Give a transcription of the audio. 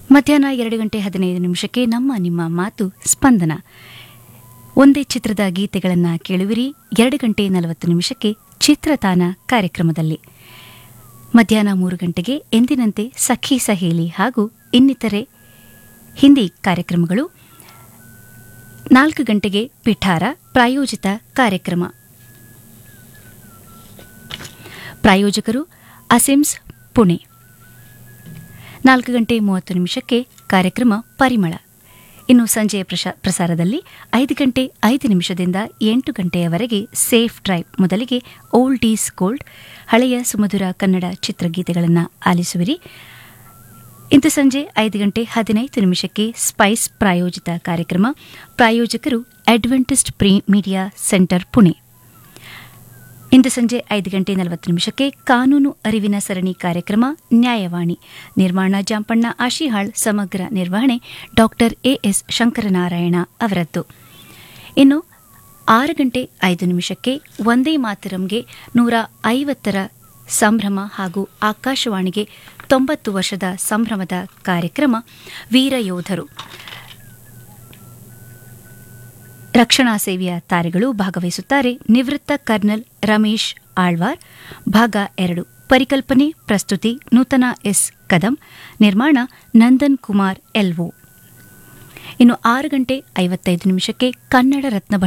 ಮಧ್ಯಾಹ್ನ ಎರಡು ಗಂಟೆ ಹದಿನೈದು ನಿಮಿಷಕ್ಕೆ ನಮ್ಮ ನಿಮ್ಮ ಮಾತು ಸ್ಪಂದನ ಒಂದೇ ಚಿತ್ರದ ಗೀತೆಗಳನ್ನು ಕೇಳುವಿರಿ ಎರಡು ಗಂಟೆ ನಲವತ್ತು ನಿಮಿಷಕ್ಕೆ ಚಿತ್ರತಾನ ಕಾರ್ಯಕ್ರಮದಲ್ಲಿ ಮಧ್ಯಾಹ್ನ ಮೂರು ಗಂಟೆಗೆ ಎಂದಿನಂತೆ ಸಖಿ ಸಹೇಲಿ ಹಾಗೂ ಇನ್ನಿತರೆ ಹಿಂದಿ ಕಾರ್ಯಕ್ರಮಗಳು ನಾಲ್ಕು ಗಂಟೆಗೆ ಪಿಠಾರ ಪ್ರಾಯೋಜಿತ ಕಾರ್ಯಕ್ರಮ ಪ್ರಾಯೋಜಕರು ಅಸಿಮ್ಸ್ ಪುಣೆ ನಾಲ್ಕು ಗಂಟೆ ಮೂವತ್ತು ನಿಮಿಷಕ್ಕೆ ಕಾರ್ಯಕ್ರಮ ಪರಿಮಳ ಇನ್ನು ಸಂಜೆಯ ಪ್ರಶಾ ಪ್ರಸಾರದಲ್ಲಿ ಐದು ಗಂಟೆ ಐದು ನಿಮಿಷದಿಂದ ಎಂಟು ಗಂಟೆಯವರೆಗೆ ಸೇಫ್ ಡ್ರೈವ್ ಮೊದಲಿಗೆ ಓಲ್ಡ್ ಈಸ್ ಗೋಲ್ಡ್ ಹಳೆಯ ಸುಮಧುರ ಕನ್ನಡ ಚಿತ್ರಗೀತೆಗಳನ್ನು ಆಲಿಸುವಿರಿ ಇಂದು ಸಂಜೆ ಐದು ಗಂಟೆ ಹದಿನೈದು ನಿಮಿಷಕ್ಕೆ ಸ್ಪೈಸ್ ಪ್ರಾಯೋಜಿತ ಕಾರ್ಯಕ್ರಮ ಪ್ರಾಯೋಜಕರು ಅಡ್ವೆಂಟಿಸ್ಟ್ ಪ್ರೀ ಮೀಡಿಯಾ ಸೆಂಟರ್ ಪುಣೆ ಇಂದು ಸಂಜೆ ಐದು ಗಂಟೆ ನಲವತ್ತು ನಿಮಿಷಕ್ಕೆ ಕಾನೂನು ಅರಿವಿನ ಸರಣಿ ಕಾರ್ಯಕ್ರಮ ನ್ಯಾಯವಾಣಿ ನಿರ್ಮಾಣ ಜಾಂಪಣ್ಣ ಆಶಿಹಾಳ್ ಸಮಗ್ರ ನಿರ್ವಹಣೆ ಡಾಕ್ಟರ್ ಎಎಸ್ ಶಂಕರನಾರಾಯಣ ಅವರದ್ದು ಇನ್ನು ಆರು ಗಂಟೆ ಐದು ನಿಮಿಷಕ್ಕೆ ಒಂದೇ ಮಾತರಂಗೆ ನೂರ ಐವತ್ತರ ಸಂಭ್ರಮ ಹಾಗೂ ಆಕಾಶವಾಣಿಗೆ ತೊಂಬತ್ತು ವರ್ಷದ ಸಂಭ್ರಮದ ಕಾರ್ಯಕ್ರಮ ವೀರಯೋಧರು ರಕ್ಷಣಾ ಸೇವೆಯ ತಾರೆಗಳು ಭಾಗವಹಿಸುತ್ತಾರೆ ನಿವೃತ್ತ ಕರ್ನಲ್ ರಮೇಶ್ ಆಳ್ವಾರ್ ಭಾಗ ಎರಡು ಪರಿಕಲ್ಪನೆ ಪ್ರಸ್ತುತಿ ನೂತನ ಎಸ್ ಕದಂ ನಿರ್ಮಾಣ ನಂದನ್ ಕುಮಾರ್ ಎಲ್ವೋ ಇನ್ನು ಆರು ಗಂಟೆ ಐವತ್ತೈದು ನಿಮಿಷಕ್ಕೆ ಕನ್ನಡ ರತ್ನ